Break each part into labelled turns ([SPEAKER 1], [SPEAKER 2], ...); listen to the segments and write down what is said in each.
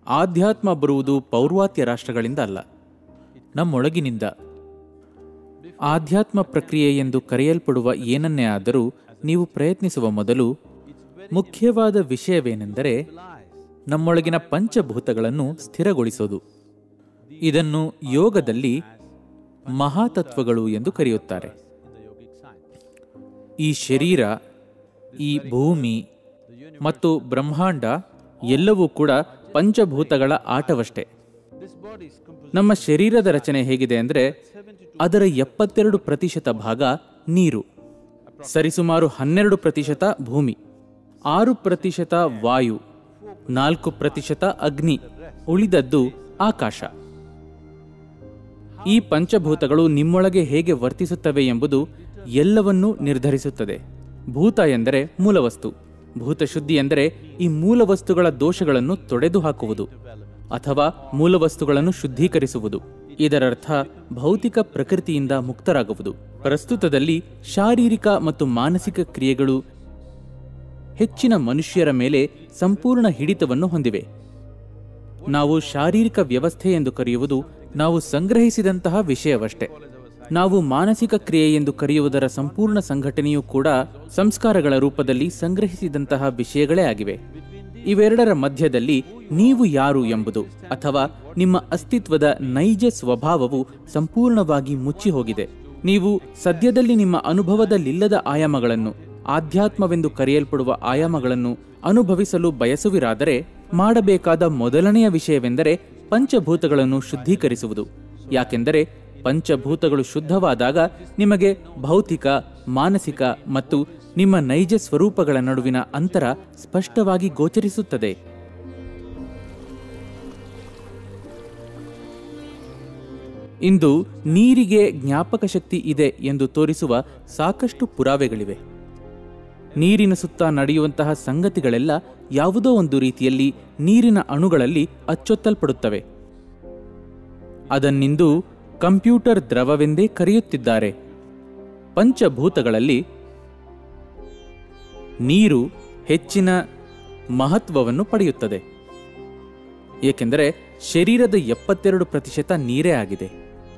[SPEAKER 1] ಆಧ್ಯಾತ್ಮ ಬರುವುದು ಪೌರ್ವಾತ್ಯ ರಾಷ್ಟ್ರಗಳಿಂದ ಅಲ್ಲ ನಮ್ಮೊಳಗಿನಿಂದ ಆಧ್ಯಾತ್ಮ ಪ್ರಕ್ರಿಯೆ ಎಂದು ಕರೆಯಲ್ಪಡುವ ಏನನ್ನೇ ಆದರೂ ನೀವು ಪ್ರಯತ್ನಿಸುವ ಮೊದಲು ಮುಖ್ಯವಾದ ವಿಷಯವೇನೆಂದರೆ ನಮ್ಮೊಳಗಿನ ಪಂಚಭೂತಗಳನ್ನು ಸ್ಥಿರಗೊಳಿಸೋದು ಇದನ್ನು ಯೋಗದಲ್ಲಿ ಮಹಾತತ್ವಗಳು ಎಂದು ಕರೆಯುತ್ತಾರೆ ಈ ಶರೀರ ಈ ಭೂಮಿ ಮತ್ತು ಬ್ರಹ್ಮಾಂಡ ಎಲ್ಲವೂ ಕೂಡ ಪಂಚಭೂತಗಳ ಆಟವಷ್ಟೇ ನಮ್ಮ ಶರೀರದ ರಚನೆ ಹೇಗಿದೆ ಅಂದರೆ ಅದರ ಎಪ್ಪತ್ತೆರಡು ಪ್ರತಿಶತ ಭಾಗ ನೀರು ಸರಿಸುಮಾರು ಹನ್ನೆರಡು ಪ್ರತಿಶತ ಭೂಮಿ ಆರು ಪ್ರತಿಶತ ವಾಯು ನಾಲ್ಕು ಪ್ರತಿಶತ ಅಗ್ನಿ ಉಳಿದದ್ದು ಆಕಾಶ ಈ ಪಂಚಭೂತಗಳು ನಿಮ್ಮೊಳಗೆ ಹೇಗೆ ವರ್ತಿಸುತ್ತವೆ ಎಂಬುದು ಎಲ್ಲವನ್ನೂ ನಿರ್ಧರಿಸುತ್ತದೆ ಭೂತ ಎಂದರೆ ಮೂಲವಸ್ತು ಭೂತಶುದ್ಧಿ ಎಂದರೆ ಈ ಮೂಲವಸ್ತುಗಳ ದೋಷಗಳನ್ನು ತೊಡೆದು ಹಾಕುವುದು ಅಥವಾ ಮೂಲವಸ್ತುಗಳನ್ನು ಶುದ್ಧೀಕರಿಸುವುದು ಇದರರ್ಥ ಭೌತಿಕ ಪ್ರಕೃತಿಯಿಂದ ಮುಕ್ತರಾಗುವುದು ಪ್ರಸ್ತುತದಲ್ಲಿ ಶಾರೀರಿಕ ಮತ್ತು ಮಾನಸಿಕ ಕ್ರಿಯೆಗಳು ಹೆಚ್ಚಿನ ಮನುಷ್ಯರ ಮೇಲೆ ಸಂಪೂರ್ಣ ಹಿಡಿತವನ್ನು ಹೊಂದಿವೆ ನಾವು ಶಾರೀರಿಕ ವ್ಯವಸ್ಥೆ ಎಂದು ಕರೆಯುವುದು ನಾವು ಸಂಗ್ರಹಿಸಿದಂತಹ ವಿಷಯವಷ್ಟೇ ನಾವು ಮಾನಸಿಕ ಕ್ರಿಯೆ ಎಂದು ಕರೆಯುವುದರ ಸಂಪೂರ್ಣ ಸಂಘಟನೆಯೂ ಕೂಡ ಸಂಸ್ಕಾರಗಳ ರೂಪದಲ್ಲಿ ಸಂಗ್ರಹಿಸಿದಂತಹ ವಿಷಯಗಳೇ ಆಗಿವೆ ಇವೆರಡರ ಮಧ್ಯದಲ್ಲಿ ನೀವು ಯಾರು ಎಂಬುದು ಅಥವಾ ನಿಮ್ಮ ಅಸ್ತಿತ್ವದ ನೈಜ ಸ್ವಭಾವವು ಸಂಪೂರ್ಣವಾಗಿ ಮುಚ್ಚಿ ಹೋಗಿದೆ ನೀವು ಸದ್ಯದಲ್ಲಿ ನಿಮ್ಮ ಅನುಭವದಲ್ಲಿಲ್ಲದ ಆಯಾಮಗಳನ್ನು ಆಧ್ಯಾತ್ಮವೆಂದು ಕರೆಯಲ್ಪಡುವ ಆಯಾಮಗಳನ್ನು ಅನುಭವಿಸಲು ಬಯಸುವಿರಾದರೆ ಮಾಡಬೇಕಾದ ಮೊದಲನೆಯ ವಿಷಯವೆಂದರೆ ಪಂಚಭೂತಗಳನ್ನು ಶುದ್ಧೀಕರಿಸುವುದು ಯಾಕೆಂದರೆ ಪಂಚಭೂತಗಳು ಶುದ್ಧವಾದಾಗ ನಿಮಗೆ ಭೌತಿಕ ಮಾನಸಿಕ ಮತ್ತು ನಿಮ್ಮ ನೈಜ ಸ್ವರೂಪಗಳ ನಡುವಿನ ಅಂತರ ಸ್ಪಷ್ಟವಾಗಿ ಗೋಚರಿಸುತ್ತದೆ ಇಂದು ನೀರಿಗೆ ಜ್ಞಾಪಕ ಶಕ್ತಿ ಇದೆ ಎಂದು ತೋರಿಸುವ ಸಾಕಷ್ಟು ಪುರಾವೆಗಳಿವೆ ನೀರಿನ ಸುತ್ತ ನಡೆಯುವಂತಹ ಸಂಗತಿಗಳೆಲ್ಲ ಯಾವುದೋ ಒಂದು ರೀತಿಯಲ್ಲಿ ನೀರಿನ ಅಣುಗಳಲ್ಲಿ ಅಚ್ಚೊತ್ತಲ್ಪಡುತ್ತವೆ ಅದನ್ನಿಂದು ಕಂಪ್ಯೂಟರ್ ದ್ರವವೆಂದೇ ಕರೆಯುತ್ತಿದ್ದಾರೆ ಪಂಚಭೂತಗಳಲ್ಲಿ ನೀರು ಹೆಚ್ಚಿನ ಮಹತ್ವವನ್ನು ಪಡೆಯುತ್ತದೆ ಏಕೆಂದರೆ ಶರೀರದ ಎಪ್ಪತ್ತೆರಡು ಪ್ರತಿಶತ ನೀರೇ ಆಗಿದೆ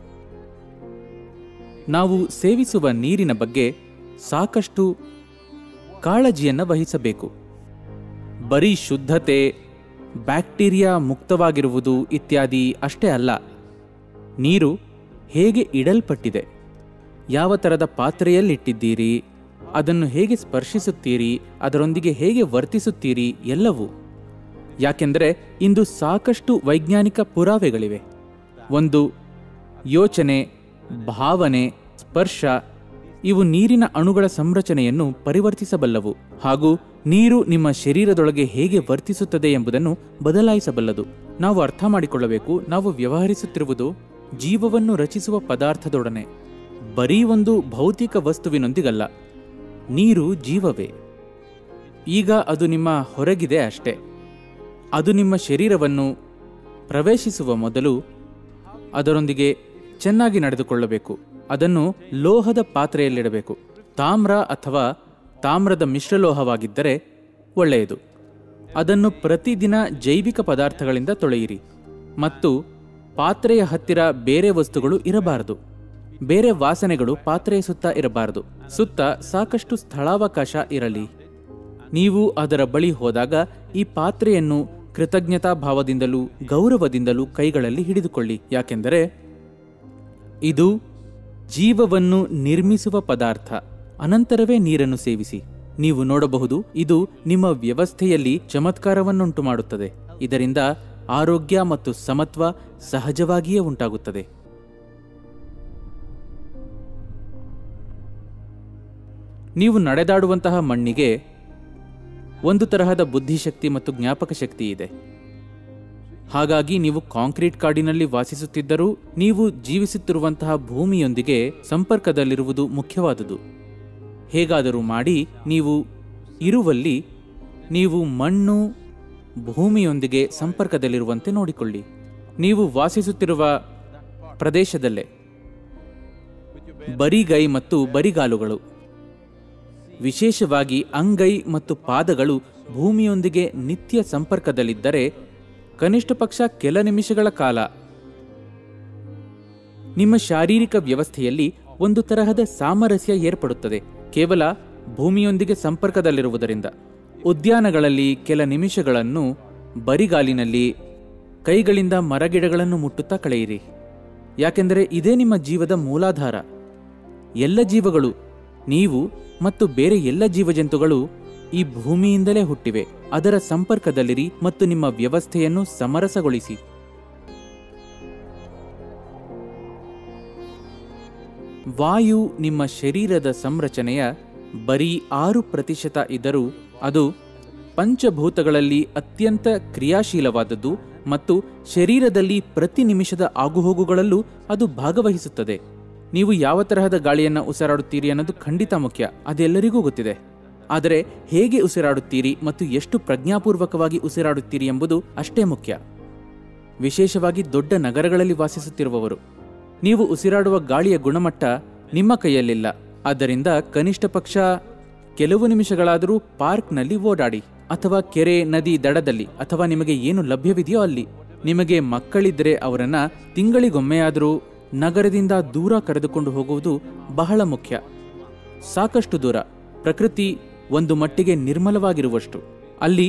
[SPEAKER 1] ನಾವು ಸೇವಿಸುವ ನೀರಿನ ಬಗ್ಗೆ ಸಾಕಷ್ಟು ಕಾಳಜಿಯನ್ನು ವಹಿಸಬೇಕು ಬರೀ ಶುದ್ಧತೆ ಬ್ಯಾಕ್ಟೀರಿಯಾ ಮುಕ್ತವಾಗಿರುವುದು ಇತ್ಯಾದಿ ಅಷ್ಟೇ ಅಲ್ಲ ನೀರು ಹೇಗೆ ಇಡಲ್ಪಟ್ಟಿದೆ ಯಾವ ಥರದ ಪಾತ್ರೆಯಲ್ಲಿಟ್ಟಿದ್ದೀರಿ ಅದನ್ನು ಹೇಗೆ ಸ್ಪರ್ಶಿಸುತ್ತೀರಿ ಅದರೊಂದಿಗೆ ಹೇಗೆ ವರ್ತಿಸುತ್ತೀರಿ ಎಲ್ಲವೂ ಯಾಕೆಂದರೆ ಇಂದು ಸಾಕಷ್ಟು ವೈಜ್ಞಾನಿಕ ಪುರಾವೆಗಳಿವೆ ಒಂದು ಯೋಚನೆ ಭಾವನೆ ಸ್ಪರ್ಶ ಇವು ನೀರಿನ ಅಣುಗಳ ಸಂರಚನೆಯನ್ನು ಪರಿವರ್ತಿಸಬಲ್ಲವು ಹಾಗೂ ನೀರು ನಿಮ್ಮ ಶರೀರದೊಳಗೆ ಹೇಗೆ ವರ್ತಿಸುತ್ತದೆ ಎಂಬುದನ್ನು ಬದಲಾಯಿಸಬಲ್ಲದು ನಾವು ಅರ್ಥ ಮಾಡಿಕೊಳ್ಳಬೇಕು ನಾವು ವ್ಯವಹರಿಸುತ್ತಿರುವುದು ಜೀವವನ್ನು ರಚಿಸುವ ಪದಾರ್ಥದೊಡನೆ ಬರೀ ಒಂದು ಭೌತಿಕ ವಸ್ತುವಿನೊಂದಿಗಲ್ಲ ನೀರು ಜೀವವೇ ಈಗ ಅದು ನಿಮ್ಮ ಹೊರಗಿದೆ ಅಷ್ಟೇ ಅದು ನಿಮ್ಮ ಶರೀರವನ್ನು ಪ್ರವೇಶಿಸುವ ಮೊದಲು ಅದರೊಂದಿಗೆ ಚೆನ್ನಾಗಿ ನಡೆದುಕೊಳ್ಳಬೇಕು ಅದನ್ನು ಲೋಹದ ಪಾತ್ರೆಯಲ್ಲಿಡಬೇಕು ತಾಮ್ರ ಅಥವಾ ತಾಮ್ರದ ಮಿಶ್ರಲೋಹವಾಗಿದ್ದರೆ ಒಳ್ಳೆಯದು ಅದನ್ನು ಪ್ರತಿದಿನ ಜೈವಿಕ ಪದಾರ್ಥಗಳಿಂದ ತೊಳೆಯಿರಿ ಮತ್ತು ಪಾತ್ರೆಯ ಹತ್ತಿರ ಬೇರೆ ವಸ್ತುಗಳು ಇರಬಾರದು ಬೇರೆ ವಾಸನೆಗಳು ಪಾತ್ರೆಯ ಸುತ್ತ ಇರಬಾರದು ಸುತ್ತ ಸಾಕಷ್ಟು ಸ್ಥಳಾವಕಾಶ ಇರಲಿ ನೀವು ಅದರ ಬಳಿ ಹೋದಾಗ ಈ ಪಾತ್ರೆಯನ್ನು ಕೃತಜ್ಞತಾ ಭಾವದಿಂದಲೂ ಗೌರವದಿಂದಲೂ ಕೈಗಳಲ್ಲಿ ಹಿಡಿದುಕೊಳ್ಳಿ ಯಾಕೆಂದರೆ ಇದು ಜೀವವನ್ನು ನಿರ್ಮಿಸುವ ಪದಾರ್ಥ ಅನಂತರವೇ ನೀರನ್ನು ಸೇವಿಸಿ ನೀವು ನೋಡಬಹುದು ಇದು ನಿಮ್ಮ ವ್ಯವಸ್ಥೆಯಲ್ಲಿ ಚಮತ್ಕಾರವನ್ನುಂಟು ಮಾಡುತ್ತದೆ ಇದರಿಂದ ಆರೋಗ್ಯ ಮತ್ತು ಸಮತ್ವ ಸಹಜವಾಗಿಯೇ ಉಂಟಾಗುತ್ತದೆ ನೀವು ನಡೆದಾಡುವಂತಹ ಮಣ್ಣಿಗೆ ಒಂದು ತರಹದ ಬುದ್ಧಿಶಕ್ತಿ ಮತ್ತು ಜ್ಞಾಪಕ ಶಕ್ತಿ ಇದೆ ಹಾಗಾಗಿ ನೀವು ಕಾಂಕ್ರೀಟ್ ಕಾಡಿನಲ್ಲಿ ವಾಸಿಸುತ್ತಿದ್ದರೂ ನೀವು ಜೀವಿಸುತ್ತಿರುವಂತಹ ಭೂಮಿಯೊಂದಿಗೆ ಸಂಪರ್ಕದಲ್ಲಿರುವುದು ಮುಖ್ಯವಾದುದು ಹೇಗಾದರೂ ಮಾಡಿ ನೀವು ಇರುವಲ್ಲಿ ನೀವು ಮಣ್ಣು ಭೂಮಿಯೊಂದಿಗೆ ಸಂಪರ್ಕದಲ್ಲಿರುವಂತೆ ನೋಡಿಕೊಳ್ಳಿ ನೀವು ವಾಸಿಸುತ್ತಿರುವ ಪ್ರದೇಶದಲ್ಲೇ ಬರಿಗೈ ಮತ್ತು ಬರಿಗಾಲುಗಳು ವಿಶೇಷವಾಗಿ ಅಂಗೈ ಮತ್ತು ಪಾದಗಳು ಭೂಮಿಯೊಂದಿಗೆ ನಿತ್ಯ ಸಂಪರ್ಕದಲ್ಲಿದ್ದರೆ ಕನಿಷ್ಠ ಪಕ್ಷ ಕೆಲ ನಿಮಿಷಗಳ ಕಾಲ ನಿಮ್ಮ ಶಾರೀರಿಕ ವ್ಯವಸ್ಥೆಯಲ್ಲಿ ಒಂದು ತರಹದ ಸಾಮರಸ್ಯ ಏರ್ಪಡುತ್ತದೆ ಕೇವಲ ಭೂಮಿಯೊಂದಿಗೆ ಸಂಪರ್ಕದಲ್ಲಿರುವುದರಿಂದ ಉದ್ಯಾನಗಳಲ್ಲಿ ಕೆಲ ನಿಮಿಷಗಳನ್ನು ಬರಿಗಾಲಿನಲ್ಲಿ ಕೈಗಳಿಂದ ಮರಗಿಡಗಳನ್ನು ಮುಟ್ಟುತ್ತಾ ಕಳೆಯಿರಿ ಯಾಕೆಂದರೆ ಇದೇ ನಿಮ್ಮ ಜೀವದ ಮೂಲಾಧಾರ ಎಲ್ಲ ಜೀವಗಳು ನೀವು ಮತ್ತು ಬೇರೆ ಎಲ್ಲ ಜೀವಜಂತುಗಳು ಈ ಭೂಮಿಯಿಂದಲೇ ಹುಟ್ಟಿವೆ ಅದರ ಸಂಪರ್ಕದಲ್ಲಿರಿ ಮತ್ತು ನಿಮ್ಮ ವ್ಯವಸ್ಥೆಯನ್ನು ಸಮರಸಗೊಳಿಸಿ ವಾಯು ನಿಮ್ಮ ಶರೀರದ ಸಂರಚನೆಯ ಬರೀ ಆರು ಪ್ರತಿಶತ ಇದ್ದರೂ ಅದು ಪಂಚಭೂತಗಳಲ್ಲಿ ಅತ್ಯಂತ ಕ್ರಿಯಾಶೀಲವಾದದ್ದು ಮತ್ತು ಶರೀರದಲ್ಲಿ ಪ್ರತಿ ನಿಮಿಷದ ಆಗುಹೋಗುಗಳಲ್ಲೂ ಅದು ಭಾಗವಹಿಸುತ್ತದೆ ನೀವು ಯಾವ ತರಹದ ಗಾಳಿಯನ್ನು ಉಸಿರಾಡುತ್ತೀರಿ ಅನ್ನೋದು ಖಂಡಿತ ಮುಖ್ಯ ಅದೆಲ್ಲರಿಗೂ ಗೊತ್ತಿದೆ ಆದರೆ ಹೇಗೆ ಉಸಿರಾಡುತ್ತೀರಿ ಮತ್ತು ಎಷ್ಟು ಪ್ರಜ್ಞಾಪೂರ್ವಕವಾಗಿ ಉಸಿರಾಡುತ್ತೀರಿ ಎಂಬುದು ಅಷ್ಟೇ ಮುಖ್ಯ ವಿಶೇಷವಾಗಿ ದೊಡ್ಡ ನಗರಗಳಲ್ಲಿ ವಾಸಿಸುತ್ತಿರುವವರು ನೀವು ಉಸಿರಾಡುವ ಗಾಳಿಯ ಗುಣಮಟ್ಟ ನಿಮ್ಮ ಕೈಯಲ್ಲಿಲ್ಲ ಆದ್ದರಿಂದ ಕನಿಷ್ಠ ಪಕ್ಷ ಕೆಲವು ನಿಮಿಷಗಳಾದರೂ ಪಾರ್ಕ್ನಲ್ಲಿ ಓಡಾಡಿ ಅಥವಾ ಕೆರೆ ನದಿ ದಡದಲ್ಲಿ ಅಥವಾ ನಿಮಗೆ ಏನು ಲಭ್ಯವಿದೆಯೋ ಅಲ್ಲಿ ನಿಮಗೆ ಮಕ್ಕಳಿದ್ದರೆ ಅವರನ್ನ ತಿಂಗಳಿಗೊಮ್ಮೆಯಾದರೂ ನಗರದಿಂದ ದೂರ ಕರೆದುಕೊಂಡು ಹೋಗುವುದು ಬಹಳ ಮುಖ್ಯ ಸಾಕಷ್ಟು ದೂರ ಪ್ರಕೃತಿ ಒಂದು ಮಟ್ಟಿಗೆ ನಿರ್ಮಲವಾಗಿರುವಷ್ಟು ಅಲ್ಲಿ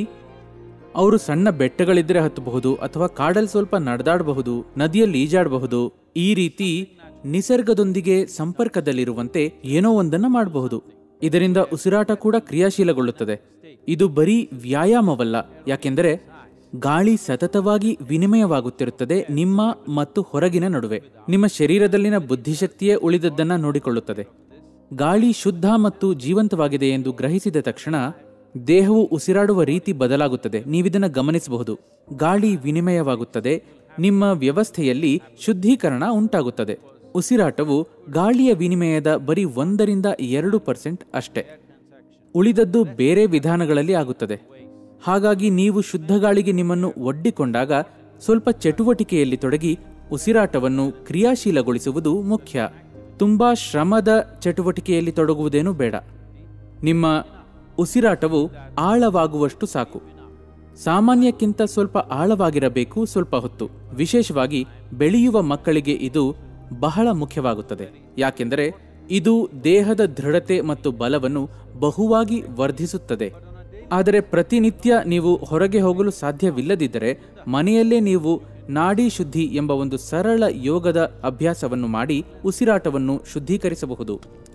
[SPEAKER 1] ಅವರು ಸಣ್ಣ ಬೆಟ್ಟಗಳಿದ್ದರೆ ಹತ್ತಬಹುದು ಅಥವಾ ಕಾಡಲ್ಲಿ ಸ್ವಲ್ಪ ನಡೆದಾಡಬಹುದು ನದಿಯಲ್ಲಿ ಈಜಾಡಬಹುದು ಈ ರೀತಿ ನಿಸರ್ಗದೊಂದಿಗೆ ಸಂಪರ್ಕದಲ್ಲಿರುವಂತೆ ಏನೋ ಒಂದನ್ನ ಮಾಡಬಹುದು ಇದರಿಂದ ಉಸಿರಾಟ ಕೂಡ ಕ್ರಿಯಾಶೀಲಗೊಳ್ಳುತ್ತದೆ ಇದು ಬರೀ ವ್ಯಾಯಾಮವಲ್ಲ ಯಾಕೆಂದರೆ ಗಾಳಿ ಸತತವಾಗಿ ವಿನಿಮಯವಾಗುತ್ತಿರುತ್ತದೆ ನಿಮ್ಮ ಮತ್ತು ಹೊರಗಿನ ನಡುವೆ ನಿಮ್ಮ ಶರೀರದಲ್ಲಿನ ಬುದ್ಧಿಶಕ್ತಿಯೇ ಉಳಿದದ್ದನ್ನ ನೋಡಿಕೊಳ್ಳುತ್ತದೆ ಗಾಳಿ ಶುದ್ಧ ಮತ್ತು ಜೀವಂತವಾಗಿದೆ ಎಂದು ಗ್ರಹಿಸಿದ ತಕ್ಷಣ ದೇಹವು ಉಸಿರಾಡುವ ರೀತಿ ಬದಲಾಗುತ್ತದೆ ನೀವಿದನ್ನು ಗಮನಿಸಬಹುದು ಗಾಳಿ ವಿನಿಮಯವಾಗುತ್ತದೆ ನಿಮ್ಮ ವ್ಯವಸ್ಥೆಯಲ್ಲಿ ಶುದ್ಧೀಕರಣ ಉಂಟಾಗುತ್ತದೆ ಉಸಿರಾಟವು ಗಾಳಿಯ ವಿನಿಮಯದ ಬರೀ ಒಂದರಿಂದ ಎರಡು ಪರ್ಸೆಂಟ್ ಅಷ್ಟೇ ಉಳಿದದ್ದು ಬೇರೆ ವಿಧಾನಗಳಲ್ಲಿ ಆಗುತ್ತದೆ ಹಾಗಾಗಿ ನೀವು ಶುದ್ಧ ಗಾಳಿಗೆ ನಿಮ್ಮನ್ನು ಒಡ್ಡಿಕೊಂಡಾಗ ಸ್ವಲ್ಪ ಚಟುವಟಿಕೆಯಲ್ಲಿ ತೊಡಗಿ ಉಸಿರಾಟವನ್ನು ಕ್ರಿಯಾಶೀಲಗೊಳಿಸುವುದು ಮುಖ್ಯ ತುಂಬಾ ಶ್ರಮದ ಚಟುವಟಿಕೆಯಲ್ಲಿ ತೊಡಗುವುದೇನೂ ಬೇಡ ನಿಮ್ಮ ಉಸಿರಾಟವು ಆಳವಾಗುವಷ್ಟು ಸಾಕು ಸಾಮಾನ್ಯಕ್ಕಿಂತ ಸ್ವಲ್ಪ ಆಳವಾಗಿರಬೇಕು ಸ್ವಲ್ಪ ಹೊತ್ತು ವಿಶೇಷವಾಗಿ ಬೆಳೆಯುವ ಮಕ್ಕಳಿಗೆ ಇದು ಬಹಳ ಮುಖ್ಯವಾಗುತ್ತದೆ ಯಾಕೆಂದರೆ ಇದು ದೇಹದ ದೃಢತೆ ಮತ್ತು ಬಲವನ್ನು ಬಹುವಾಗಿ ವರ್ಧಿಸುತ್ತದೆ ಆದರೆ ಪ್ರತಿನಿತ್ಯ ನೀವು ಹೊರಗೆ ಹೋಗಲು ಸಾಧ್ಯವಿಲ್ಲದಿದ್ದರೆ ಮನೆಯಲ್ಲೇ ನೀವು ನಾಡಿ ಶುದ್ಧಿ ಎಂಬ ಒಂದು ಸರಳ ಯೋಗದ ಅಭ್ಯಾಸವನ್ನು ಮಾಡಿ ಉಸಿರಾಟವನ್ನು ಶುದ್ಧೀಕರಿಸಬಹುದು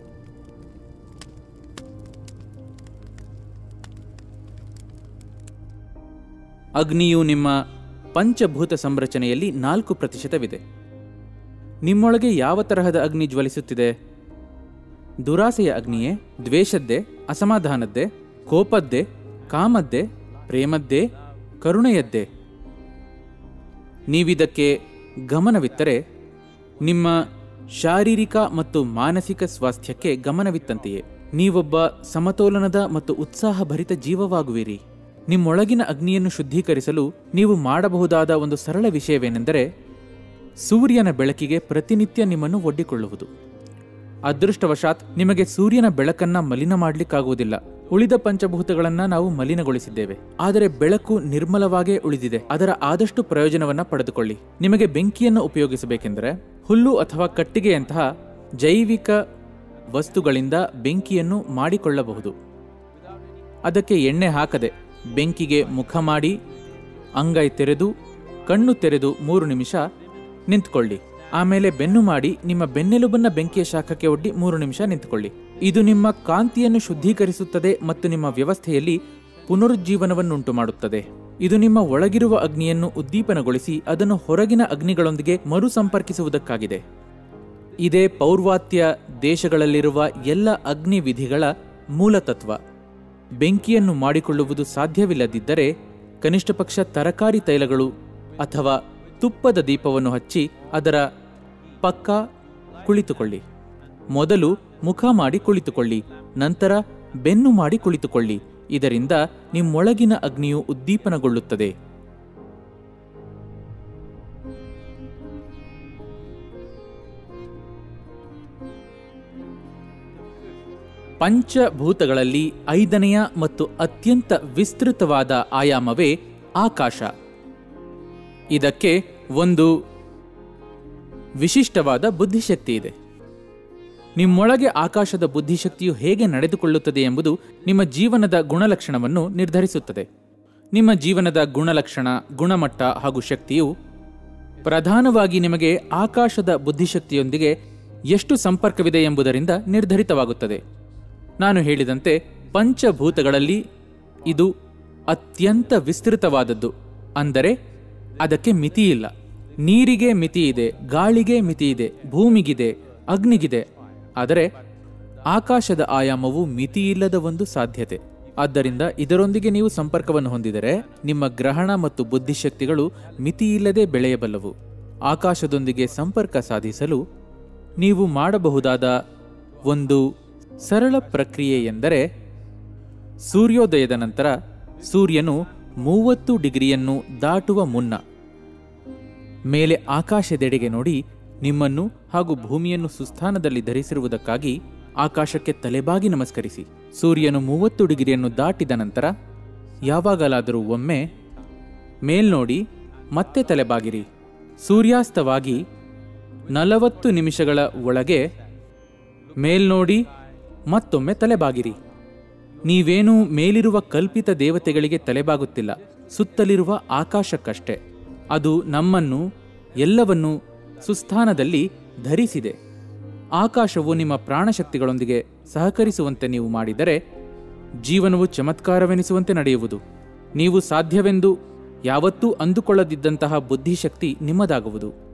[SPEAKER 1] ಅಗ್ನಿಯು ನಿಮ್ಮ ಪಂಚಭೂತ ಸಂರಚನೆಯಲ್ಲಿ ನಾಲ್ಕು ಪ್ರತಿಶತವಿದೆ ನಿಮ್ಮೊಳಗೆ ಯಾವ ತರಹದ ಅಗ್ನಿ ಜ್ವಲಿಸುತ್ತಿದೆ ದುರಾಸೆಯ ಅಗ್ನಿಯೇ ದ್ವೇಷದ್ದೇ ಅಸಮಾಧಾನದ್ದೇ ಕೋಪದ್ದೇ ಕಾಮದ್ದೇ ಪ್ರೇಮದ್ದೇ ಕರುಣೆಯದ್ದೇ ನೀವಿದಕ್ಕೆ ಗಮನವಿತ್ತರೆ ನಿಮ್ಮ ಶಾರೀರಿಕ ಮತ್ತು ಮಾನಸಿಕ ಸ್ವಾಸ್ಥ್ಯಕ್ಕೆ ಗಮನವಿತ್ತಂತೆಯೇ ನೀವೊಬ್ಬ ಸಮತೋಲನದ ಮತ್ತು ಉತ್ಸಾಹಭರಿತ ಜೀವವಾಗುವಿರಿ ನಿಮ್ಮೊಳಗಿನ ಅಗ್ನಿಯನ್ನು ಶುದ್ಧೀಕರಿಸಲು ನೀವು ಮಾಡಬಹುದಾದ ಒಂದು ಸರಳ ವಿಷಯವೇನೆಂದರೆ ಸೂರ್ಯನ ಬೆಳಕಿಗೆ ಪ್ರತಿನಿತ್ಯ ನಿಮ್ಮನ್ನು ಒಡ್ಡಿಕೊಳ್ಳುವುದು ಅದೃಷ್ಟವಶಾತ್ ನಿಮಗೆ ಸೂರ್ಯನ ಬೆಳಕನ್ನ ಮಲಿನ ಮಾಡಲಿಕ್ಕಾಗುವುದಿಲ್ಲ ಉಳಿದ ಪಂಚಭೂತಗಳನ್ನ ನಾವು ಮಲಿನಗೊಳಿಸಿದ್ದೇವೆ ಆದರೆ ಬೆಳಕು ನಿರ್ಮಲವಾಗೇ ಉಳಿದಿದೆ ಅದರ ಆದಷ್ಟು ಪ್ರಯೋಜನವನ್ನ ಪಡೆದುಕೊಳ್ಳಿ ನಿಮಗೆ ಬೆಂಕಿಯನ್ನು ಉಪಯೋಗಿಸಬೇಕೆಂದರೆ ಹುಲ್ಲು ಅಥವಾ ಕಟ್ಟಿಗೆಯಂತಹ ಜೈವಿಕ ವಸ್ತುಗಳಿಂದ ಬೆಂಕಿಯನ್ನು ಮಾಡಿಕೊಳ್ಳಬಹುದು ಅದಕ್ಕೆ ಎಣ್ಣೆ ಹಾಕದೆ ಬೆಂಕಿಗೆ ಮುಖ ಮಾಡಿ ಅಂಗೈ ತೆರೆದು ಕಣ್ಣು ತೆರೆದು ಮೂರು ನಿಮಿಷ ನಿಂತ್ಕೊಳ್ಳಿ ಆಮೇಲೆ ಬೆನ್ನು ಮಾಡಿ ನಿಮ್ಮ ಬೆನ್ನೆಲುಬನ್ನ ಬೆಂಕಿಯ ಶಾಖಕ್ಕೆ ಒಡ್ಡಿ ಮೂರು ನಿಮಿಷ ನಿಂತುಕೊಳ್ಳಿ ಇದು ನಿಮ್ಮ ಕಾಂತಿಯನ್ನು ಶುದ್ಧೀಕರಿಸುತ್ತದೆ ಮತ್ತು ನಿಮ್ಮ ವ್ಯವಸ್ಥೆಯಲ್ಲಿ ಪುನರುಜ್ಜೀವನವನ್ನುಂಟು ಮಾಡುತ್ತದೆ ಇದು ನಿಮ್ಮ ಒಳಗಿರುವ ಅಗ್ನಿಯನ್ನು ಉದ್ದೀಪನಗೊಳಿಸಿ ಅದನ್ನು ಹೊರಗಿನ ಅಗ್ನಿಗಳೊಂದಿಗೆ ಮರು ಸಂಪರ್ಕಿಸುವುದಕ್ಕಾಗಿದೆ ಇದೇ ಪೌರ್ವಾತ್ಯ ದೇಶಗಳಲ್ಲಿರುವ ಎಲ್ಲ ಅಗ್ನಿ ವಿಧಿಗಳ ಮೂಲತತ್ವ ಬೆಂಕಿಯನ್ನು ಮಾಡಿಕೊಳ್ಳುವುದು ಸಾಧ್ಯವಿಲ್ಲದಿದ್ದರೆ ಕನಿಷ್ಠ ಪಕ್ಷ ತರಕಾರಿ ತೈಲಗಳು ಅಥವಾ ತುಪ್ಪದ ದೀಪವನ್ನು ಹಚ್ಚಿ ಅದರ ಪಕ್ಕ ಕುಳಿತುಕೊಳ್ಳಿ ಮೊದಲು ಮುಖ ಮಾಡಿ ಕುಳಿತುಕೊಳ್ಳಿ ನಂತರ ಬೆನ್ನು ಮಾಡಿ ಕುಳಿತುಕೊಳ್ಳಿ ಇದರಿಂದ ನಿಮ್ಮೊಳಗಿನ ಅಗ್ನಿಯು ಉದ್ದೀಪನಗೊಳ್ಳುತ್ತದೆ ಪಂಚಭೂತಗಳಲ್ಲಿ ಐದನೆಯ ಮತ್ತು ಅತ್ಯಂತ ವಿಸ್ತೃತವಾದ ಆಯಾಮವೇ ಆಕಾಶ ಇದಕ್ಕೆ ಒಂದು ವಿಶಿಷ್ಟವಾದ ಬುದ್ಧಿಶಕ್ತಿ ಇದೆ ನಿಮ್ಮೊಳಗೆ ಆಕಾಶದ ಬುದ್ಧಿಶಕ್ತಿಯು ಹೇಗೆ ನಡೆದುಕೊಳ್ಳುತ್ತದೆ ಎಂಬುದು ನಿಮ್ಮ ಜೀವನದ ಗುಣಲಕ್ಷಣವನ್ನು ನಿರ್ಧರಿಸುತ್ತದೆ ನಿಮ್ಮ ಜೀವನದ ಗುಣಲಕ್ಷಣ ಗುಣಮಟ್ಟ ಹಾಗೂ ಶಕ್ತಿಯು ಪ್ರಧಾನವಾಗಿ ನಿಮಗೆ ಆಕಾಶದ ಬುದ್ಧಿಶಕ್ತಿಯೊಂದಿಗೆ ಎಷ್ಟು ಸಂಪರ್ಕವಿದೆ ಎಂಬುದರಿಂದ ನಿರ್ಧರಿತವಾಗುತ್ತದೆ ನಾನು ಹೇಳಿದಂತೆ ಪಂಚಭೂತಗಳಲ್ಲಿ ಇದು ಅತ್ಯಂತ ವಿಸ್ತೃತವಾದದ್ದು ಅಂದರೆ ಅದಕ್ಕೆ ಮಿತಿಯಿಲ್ಲ ನೀರಿಗೆ ಮಿತಿ ಇದೆ ಗಾಳಿಗೆ ಮಿತಿ ಇದೆ ಭೂಮಿಗಿದೆ ಅಗ್ನಿಗಿದೆ ಆದರೆ ಆಕಾಶದ ಆಯಾಮವು ಮಿತಿಯಿಲ್ಲದ ಒಂದು ಸಾಧ್ಯತೆ ಆದ್ದರಿಂದ ಇದರೊಂದಿಗೆ ನೀವು ಸಂಪರ್ಕವನ್ನು ಹೊಂದಿದರೆ ನಿಮ್ಮ ಗ್ರಹಣ ಮತ್ತು ಬುದ್ಧಿಶಕ್ತಿಗಳು ಮಿತಿಯಿಲ್ಲದೆ ಬೆಳೆಯಬಲ್ಲವು ಆಕಾಶದೊಂದಿಗೆ ಸಂಪರ್ಕ ಸಾಧಿಸಲು ನೀವು ಮಾಡಬಹುದಾದ ಒಂದು ಸರಳ ಪ್ರಕ್ರಿಯೆ ಎಂದರೆ ಸೂರ್ಯೋದಯದ ನಂತರ ಸೂರ್ಯನು ಮೂವತ್ತು ಡಿಗ್ರಿಯನ್ನು ದಾಟುವ ಮುನ್ನ ಮೇಲೆ ಆಕಾಶದೆಡೆಗೆ ನೋಡಿ ನಿಮ್ಮನ್ನು ಹಾಗೂ ಭೂಮಿಯನ್ನು ಸುಸ್ಥಾನದಲ್ಲಿ ಧರಿಸಿರುವುದಕ್ಕಾಗಿ ಆಕಾಶಕ್ಕೆ ತಲೆಬಾಗಿ ನಮಸ್ಕರಿಸಿ ಸೂರ್ಯನು ಮೂವತ್ತು ಡಿಗ್ರಿಯನ್ನು ದಾಟಿದ ನಂತರ ಯಾವಾಗಲಾದರೂ ಒಮ್ಮೆ ಮೇಲ್ನೋಡಿ ಮತ್ತೆ ತಲೆಬಾಗಿರಿ ಸೂರ್ಯಾಸ್ತವಾಗಿ ನಲವತ್ತು ನಿಮಿಷಗಳ ಒಳಗೆ ಮೇಲ್ನೋಡಿ ಮತ್ತೊಮ್ಮೆ ತಲೆಬಾಗಿರಿ ನೀವೇನೂ ಮೇಲಿರುವ ಕಲ್ಪಿತ ದೇವತೆಗಳಿಗೆ ತಲೆಬಾಗುತ್ತಿಲ್ಲ ಸುತ್ತಲಿರುವ ಆಕಾಶಕ್ಕಷ್ಟೇ ಅದು ನಮ್ಮನ್ನು ಎಲ್ಲವನ್ನೂ ಸುಸ್ಥಾನದಲ್ಲಿ ಧರಿಸಿದೆ ಆಕಾಶವು ನಿಮ್ಮ ಪ್ರಾಣಶಕ್ತಿಗಳೊಂದಿಗೆ ಸಹಕರಿಸುವಂತೆ ನೀವು ಮಾಡಿದರೆ ಜೀವನವು ಚಮತ್ಕಾರವೆನಿಸುವಂತೆ ನಡೆಯುವುದು ನೀವು ಸಾಧ್ಯವೆಂದು ಯಾವತ್ತೂ ಅಂದುಕೊಳ್ಳದಿದ್ದಂತಹ ಬುದ್ಧಿಶಕ್ತಿ ನಿಮ್ಮದಾಗುವುದು